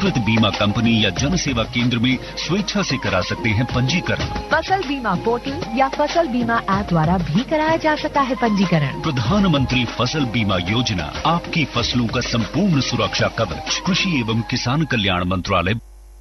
अधिकृत बीमा कंपनी या जन सेवा केंद्र में स्वेच्छा से करा सकते हैं पंजीकरण फसल बीमा पोर्टल या फसल बीमा ऐप द्वारा भी कराया जा सकता है पंजीकरण प्रधानमंत्री फसल बीमा योजना आपकी फसलों का संपूर्ण सुरक्षा कवच कृषि एवं किसान कल्याण मंत्रालय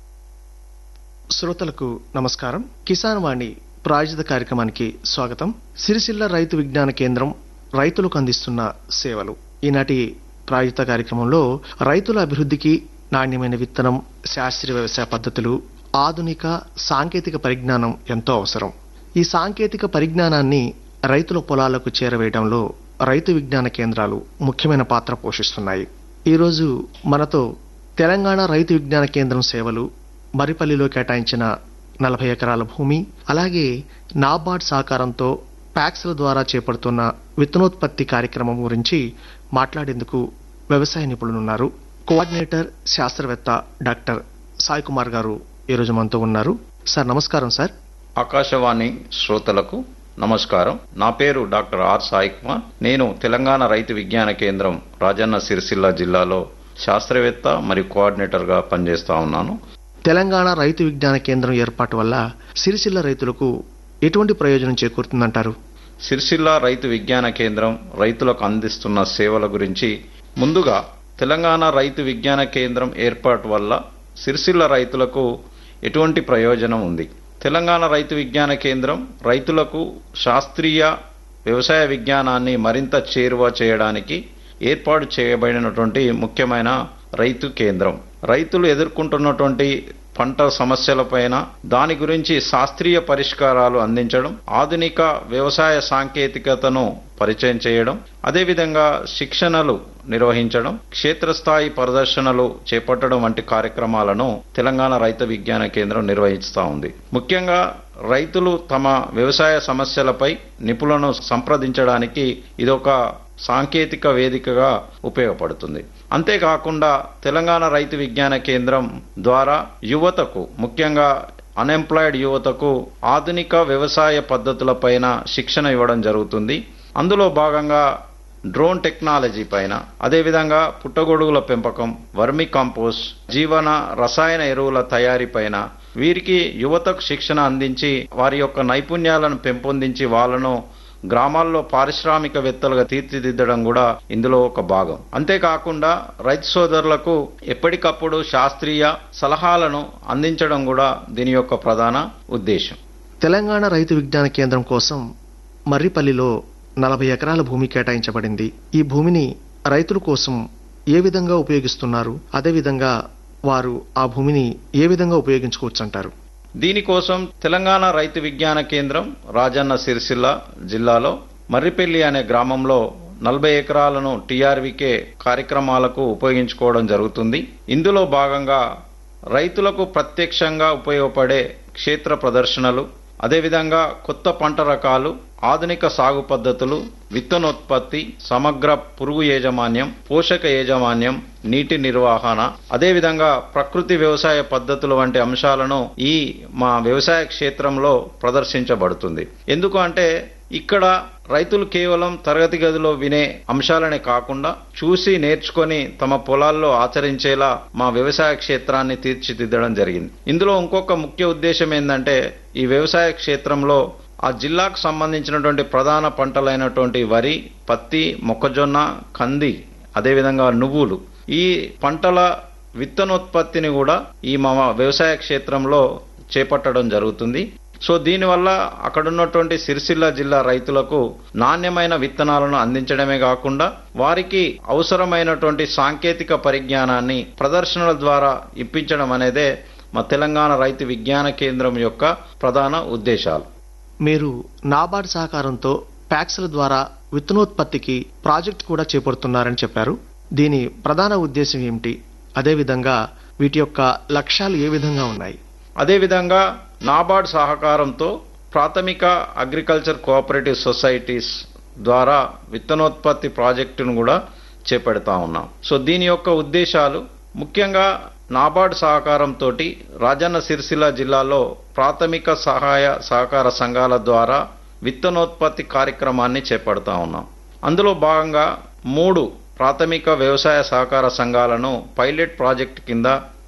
శ్రోతలకు నమస్కారం కిసాన్ వాణి ప్రాయోజిత కార్యక్రమానికి స్వాగతం సిరిసిల్ల రైతు విజ్ఞాన కేంద్రం రైతులకు అందిస్తున్న సేవలు ఈనాటి ప్రాయోజిత కార్యక్రమంలో రైతుల అభివృద్ధికి నాణ్యమైన విత్తనం శాస్త్రీయ వ్యవసాయ పద్ధతులు ఆధునిక సాంకేతిక పరిజ్ఞానం ఎంతో అవసరం ఈ సాంకేతిక పరిజ్ఞానాన్ని రైతుల పొలాలకు చేరవేయడంలో రైతు విజ్ఞాన కేంద్రాలు ముఖ్యమైన పాత్ర పోషిస్తున్నాయి ఈరోజు మనతో తెలంగాణ రైతు విజ్ఞాన కేంద్రం సేవలు మరిపల్లిలో కేటాయించిన నలభై ఎకరాల భూమి అలాగే నాబార్డ్ సహకారంతో ప్యాక్స్ల ద్వారా చేపడుతున్న విత్తనోత్పత్తి కార్యక్రమం గురించి మాట్లాడేందుకు వ్యవసాయ నిపుణులున్నారు కోఆర్డినేటర్ శాస్త్రవేత్త డాక్టర్ సాయి కుమార్ గారు ఈరోజు మనతో ఉన్నారు సార్ నమస్కారం సార్ ఆకాశవాణి శ్రోతలకు నమస్కారం నా పేరు డాక్టర్ ఆర్ సాయి కుమార్ నేను తెలంగాణ రైతు విజ్ఞాన కేంద్రం రాజన్న సిరిసిల్ల జిల్లాలో శాస్త్రవేత్త మరియు కోఆర్డినేటర్గా పనిచేస్తా ఉన్నాను తెలంగాణ రైతు విజ్ఞాన కేంద్రం ఏర్పాటు వల్ల సిరిసిల్ల రైతులకు ఎటువంటి ప్రయోజనం చేకూరుతుందంటారు సిరిసిల్ల రైతు విజ్ఞాన కేంద్రం రైతులకు అందిస్తున్న సేవల గురించి ముందుగా తెలంగాణ రైతు విజ్ఞాన కేంద్రం ఏర్పాటు వల్ల సిరిసిల్ల రైతులకు ఎటువంటి ప్రయోజనం ఉంది తెలంగాణ రైతు విజ్ఞాన కేంద్రం రైతులకు శాస్త్రీయ వ్యవసాయ విజ్ఞానాన్ని మరింత చేరువ చేయడానికి ఏర్పాటు చేయబడినటువంటి ముఖ్యమైన రైతు కేంద్రం రైతులు ఎదుర్కొంటున్నటువంటి పంట సమస్యలపైన దాని గురించి శాస్త్రీయ పరిష్కారాలు అందించడం ఆధునిక వ్యవసాయ సాంకేతికతను పరిచయం చేయడం అదేవిధంగా శిక్షణలు నిర్వహించడం క్షేత్రస్థాయి ప్రదర్శనలు చేపట్టడం వంటి కార్యక్రమాలను తెలంగాణ రైతు విజ్ఞాన కేంద్రం నిర్వహిస్తూ ఉంది ముఖ్యంగా రైతులు తమ వ్యవసాయ సమస్యలపై నిపుణులను సంప్రదించడానికి ఇదొక సాంకేతిక వేదికగా ఉపయోగపడుతుంది అంతేకాకుండా తెలంగాణ రైతు విజ్ఞాన కేంద్రం ద్వారా యువతకు ముఖ్యంగా అన్ఎంప్లాయిడ్ యువతకు ఆధునిక వ్యవసాయ పద్ధతులపైన శిక్షణ ఇవ్వడం జరుగుతుంది అందులో భాగంగా డ్రోన్ టెక్నాలజీ పైన అదేవిధంగా పుట్టగొడుగుల పెంపకం వర్మి కంపోస్ట్ జీవన రసాయన ఎరువుల తయారీ పైన వీరికి యువతకు శిక్షణ అందించి వారి యొక్క నైపుణ్యాలను పెంపొందించి వాళ్ళను గ్రామాల్లో పారిశ్రామికవేత్తలుగా తీర్చిదిద్దడం కూడా ఇందులో ఒక భాగం అంతేకాకుండా రైతు సోదరులకు ఎప్పటికప్పుడు శాస్త్రీయ సలహాలను అందించడం కూడా దీని యొక్క ప్రధాన ఉద్దేశం తెలంగాణ రైతు విజ్ఞాన కేంద్రం కోసం మర్రిపల్లిలో నలభై ఎకరాల భూమి కేటాయించబడింది ఈ భూమిని రైతుల కోసం ఏ విధంగా ఉపయోగిస్తున్నారు అదేవిధంగా వారు ఆ భూమిని ఏ విధంగా ఉపయోగించుకోవచ్చు అంటారు దీనికోసం తెలంగాణ రైతు విజ్ఞాన కేంద్రం రాజన్న సిరిసిల్ల జిల్లాలో మర్రిపెల్లి అనే గ్రామంలో నలభై ఎకరాలను టీఆర్వీకే కార్యక్రమాలకు ఉపయోగించుకోవడం జరుగుతుంది ఇందులో భాగంగా రైతులకు ప్రత్యక్షంగా ఉపయోగపడే క్షేత్ర ప్రదర్శనలు అదేవిధంగా కొత్త పంట రకాలు ఆధునిక సాగు పద్ధతులు విత్తనోత్పత్తి సమగ్ర పురుగు యాజమాన్యం పోషక యాజమాన్యం నీటి నిర్వహణ అదేవిధంగా ప్రకృతి వ్యవసాయ పద్ధతులు వంటి అంశాలను ఈ మా వ్యవసాయ క్షేత్రంలో ప్రదర్శించబడుతుంది ఎందుకు అంటే ఇక్కడ రైతులు కేవలం తరగతి గదిలో వినే అంశాలనే కాకుండా చూసి నేర్చుకొని తమ పొలాల్లో ఆచరించేలా మా వ్యవసాయ క్షేత్రాన్ని తీర్చిదిద్దడం జరిగింది ఇందులో ఇంకొక ముఖ్య ఉద్దేశం ఏంటంటే ఈ వ్యవసాయ క్షేత్రంలో ఆ జిల్లాకు సంబంధించినటువంటి ప్రధాన పంటలైనటువంటి వరి పత్తి మొక్కజొన్న కంది అదేవిధంగా నువ్వులు ఈ పంటల విత్తనోత్పత్తిని కూడా ఈ మా వ్యవసాయ క్షేత్రంలో చేపట్టడం జరుగుతుంది సో దీనివల్ల అక్కడున్నటువంటి సిరిసిల్ల జిల్లా రైతులకు నాణ్యమైన విత్తనాలను అందించడమే కాకుండా వారికి అవసరమైనటువంటి సాంకేతిక పరిజ్ఞానాన్ని ప్రదర్శనల ద్వారా ఇప్పించడం అనేదే మా తెలంగాణ రైతు విజ్ఞాన కేంద్రం యొక్క ప్రధాన ఉద్దేశాలు మీరు నాబార్డ్ సహకారంతో ప్యాక్స్ల ద్వారా విత్తనోత్పత్తికి ప్రాజెక్ట్ కూడా చేపడుతున్నారని చెప్పారు దీని ప్రధాన ఉద్దేశం ఏమిటి అదేవిధంగా వీటి యొక్క లక్ష్యాలు ఏ విధంగా ఉన్నాయి అదేవిధంగా నాబార్డ్ సహకారంతో ప్రాథమిక అగ్రికల్చర్ కోఆపరేటివ్ సొసైటీస్ ద్వారా విత్తనోత్పత్తి ప్రాజెక్టును కూడా చేపడతా ఉన్నాం సో దీని యొక్క ఉద్దేశాలు ముఖ్యంగా నాబార్డ్ సహకారంతో రాజన్న సిరిసిల్ల జిల్లాలో ప్రాథమిక సహాయ సహకార సంఘాల ద్వారా విత్తనోత్పత్తి కార్యక్రమాన్ని చేపడతా ఉన్నాం అందులో భాగంగా మూడు ప్రాథమిక వ్యవసాయ సహకార సంఘాలను పైలట్ ప్రాజెక్ట్ కింద